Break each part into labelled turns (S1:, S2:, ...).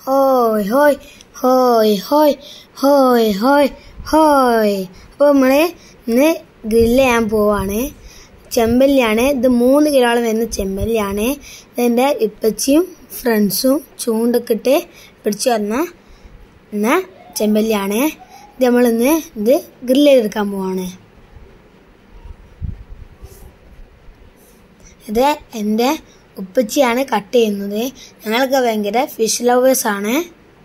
S1: ഹോയ് ഹോയ് ഹോയ് ഹോയ് ഹോയ് ഹോയ് ഹോയ് അപ്പോൾ നമ്മൾ ഇന്ന് ഗ്രില്ല് ചെയ്യാൻ പോവാണ് ചെമ്പല്ലിയാണ് ഇത് മൂന്ന് കിലോളം വരുന്ന ചെമ്പല്ലിയാണ് ഇതെൻ്റെ ഇപ്പച്ചിയും ഫ്രണ്ട്സും ചൂണ്ടൊക്കെ ഇട്ട് പിടിച്ചു വന്ന എന്ന ചെമ്പല്ലിയാണ് ഇത് നമ്മളിന്ന് ഇത് ഗ്രില്ല് ചെയ്തെടുക്കാൻ പോവാണ് ഇത് എൻ്റെ ഉപ്പച്ചിയാണ് കട്ട് ചെയ്യുന്നത് ഞങ്ങളൊക്കെ ഭയങ്കര ഫിഷ് ലവേഴ്സ് ആണ്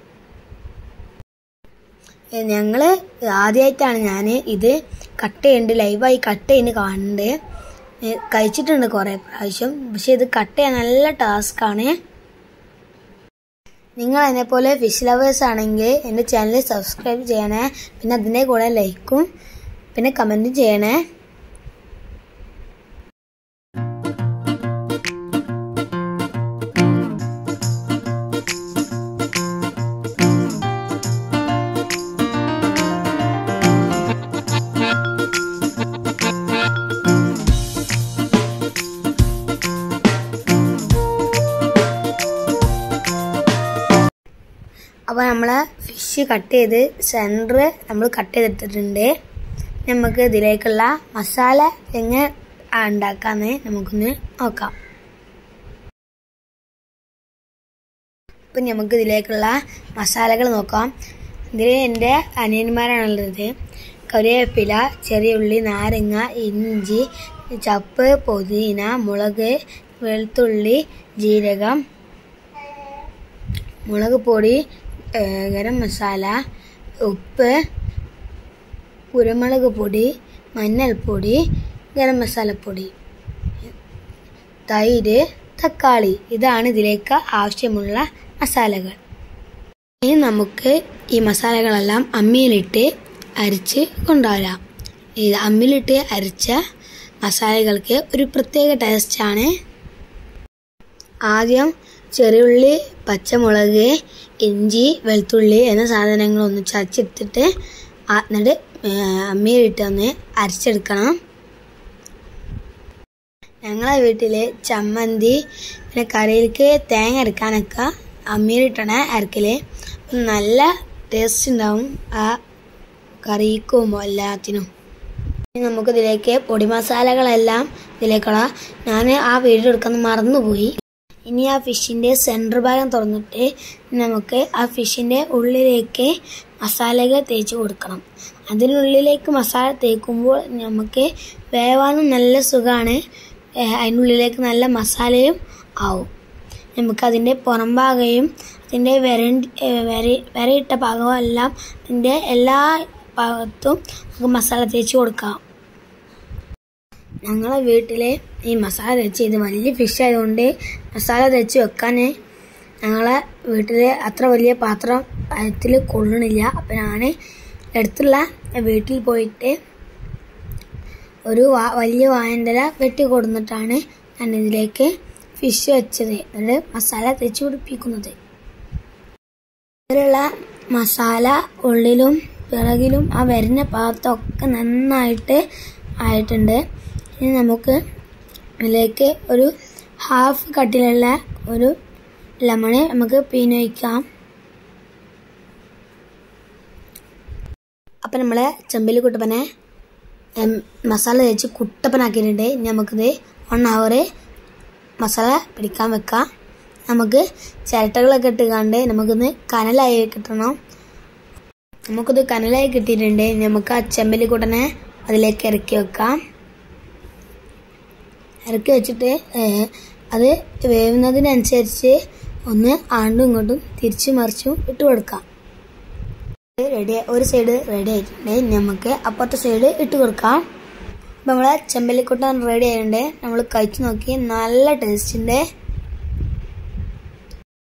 S1: ഞങ്ങൾ ആദ്യമായിട്ടാണ് ഞാൻ ഇത് കട്ട് ചെയ്യുന്നുണ്ട് ലൈവായി കട്ട് ചെയ്യുന്നത് കാണുന്നുണ്ട് ഏ, കഴിച്ചിട്ടുണ്ട് കുറേ പ്രാവശ്യം പക്ഷെ ഇത് കട്ട് ചെയ്യാൻ നല്ല ടാസ്ക്കാണ് നിങ്ങൾ എന്നെ പോലെ ഫിഷ് ലവേഴ്സ് ആണെങ്കിൽ എൻ്റെ ചാനൽ സബ്സ്ക്രൈബ് ചെയ്യണേ പിന്നെ അതിൻ്റെ കൂടെ ലൈക്കും പിന്നെ കമൻറ്റും ചെയ്യണേ അപ്പോൾ നമ്മൾ ഫിഷ് കട്ട് ചെയ്ത് സെൻറ്റർ നമ്മൾ കട്ട് ചെയ്തെടുത്തിട്ടുണ്ട് നമുക്ക് ഇതിലേക്കുള്ള മസാല എങ്ങനെ ഉണ്ടാക്കാന്ന് നമുക്കൊന്ന് നോക്കാം ഇപ്പം നമുക്ക് ഇതിലേക്കുള്ള മസാലകൾ നോക്കാം ഇതിൽ എൻ്റെ അനിയന്മാരാണുള്ളത് കറിവേപ്പില ചെറിയ ഉള്ളി നാരങ്ങ ഇഞ്ചി ചപ്പ് പുതിന മുളക് വെളുത്തുള്ളി ജീരകം മുളക് പൊടി ഏ, ഗരം മസാല ഉപ്പ് കുരുമുളക് പൊടി മഞ്ഞൾപ്പൊടി ഗരം മസാലപ്പൊടി തൈര് തക്കാളി ഇതാണ് ഇതിലേക്ക് ആവശ്യമുള്ള മസാലകൾ ഇനി നമുക്ക് ഈ മസാലകളെല്ലാം അമ്മിയിലിട്ട് അരിച്ച് കൊണ്ടുവരാം ഇത് അമ്മിയിലിട്ട് അരിച്ച മസാലകൾക്ക് ഒരു പ്രത്യേക ടേസ്റ്റാണ് ആദ്യം ചെറിയുള്ളി പച്ചമുളക് ഇഞ്ചി വെളുത്തുള്ളി എന്ന സാധനങ്ങളൊന്ന് ചതച്ചെടുത്തിട്ട് ആ- എന്നിട്ട് അമ്മിയിലിട്ട് ഒന്ന് അരച്ചെടുക്കണം ഞങ്ങളെ വീട്ടിൽ ചമ്മന്തി പിന്നെ കറിയിലേക്ക് തേങ്ങ അരക്കാനൊക്കെ അമ്മിയിലിട്ടാണ് അരക്കല് അപ്പം നല്ല ടേസ്റ്റ് ഉണ്ടാവും ആ കറിക്കും എല്ലാത്തിനും ഇനി നമുക്കിതിലേക്ക് പൊടി മസാലകളെല്ലാം ഇതിലേക്കുള്ള ഞാൻ ആ വീഡിയോ എടുക്കാൻ മറന്നുപോയി ഇനി ആ ഫിഷിൻ്റെ സെൻറ്റർ ഭാഗം തുറന്നിട്ട് നമുക്ക് ആ ഫിഷിൻ്റെ ഉള്ളിലേക്ക് മസാലകൾ തേച്ച് കൊടുക്കണം അതിനുള്ളിലേക്ക് മസാല തേക്കുമ്പോൾ നമുക്ക് വേവാനും നല്ല സുഖമാണ് അതിനുള്ളിലേക്ക് നല്ല മസാലയും ആവും നമുക്ക് അതിൻ്റെ പുറം ഭാഗവും അതിൻ്റെ വരണ്ടി വര വരയിട്ട ഭാഗവും എല്ലാം അതിൻ്റെ എല്ലാ ഭാഗത്തും നമുക്ക് മസാല തേച്ച് കൊടുക്കാം ഞങ്ങളെ വീട്ടിലെ ഈ മസാല തേച്ച് ഇത് വലിയ ഫിഷ് ആയതുകൊണ്ട് മസാല തേച്ച് വെക്കാൻ ഞങ്ങളെ വീട്ടിൽ അത്ര വലിയ പാത്രം അതിൽ കൊള്ളണില്ല അപ്പം ഞാൻ അടുത്തുള്ള വീട്ടിൽ പോയിട്ട് ഒരു വാ- വലിയ വായന്തല വെട്ടി കൊടുന്നിട്ടാണ് ഞാൻ ഇതിലേക്ക് ഫിഷ് വെച്ചത് എന്നിട്ട് മസാല തേച്ച് പിടിപ്പിക്കുന്നത് ഇതിലുള്ള മസാല ഉള്ളിലും പിറകിലും ആ വരുന്ന ഭാഗത്തൊക്കെ നന്നായിട്ട് ആയിട്ടുണ്ട് ഇനി നമുക്ക് ഇതിലേക്ക് ഒരു ഹാഫ് കട്ടിലുള്ള ഒരു ലെമണ് നമുക്ക് പിഴിഞ്ഞൊഴിക്കാം അപ്പം നമ്മൾ ചെമ്പിൽ കുട്ടപ്പനെ ഉം, മസാല തേച്ച് കുട്ടപ്പനാക്കിയിട്ടുണ്ട് ഇനി നമുക്കിത് വൺ അവർ മസാല പിടിക്കാൻ വെക്കാം നമുക്ക് ചിരട്ടകളൊക്കെ ഇട്ടുകൊണ്ട് നമുക്കിന്ന് കനലായി കിട്ടണം നമുക്കിത് കനലായി കിട്ടിയിട്ടുണ്ട് ഇനി നമുക്ക് ആ ചെമ്പലി കൂട്ടനെ അതിലേക്ക് ഇറക്കി വെക്കാം ഇറക്കി വെച്ചിട്ട് ഏഹ്, അത് വേവുന്നതിനനുസരിച്ച് ഒന്ന് ആണ്ടും ഇങ്ങോട്ടും തിരിച്ചും മറിച്ചും ഇട്ട് കൊടുക്കാം റെഡി ഒരു സൈഡ് റെഡി ആയിട്ടുണ്ട് ഇനി നമുക്ക് അപ്പുറത്തെ സൈഡ് ഇട്ട് കൊടുക്കാം അപ്പം നമ്മളെ ചെമ്പല്ലിക്കുട്ടൻ റെഡി ആയിട്ടുണ്ട് നമ്മൾ കഴിച്ചു നോക്കി നല്ല ടേസ്റ്റിൻ്റെ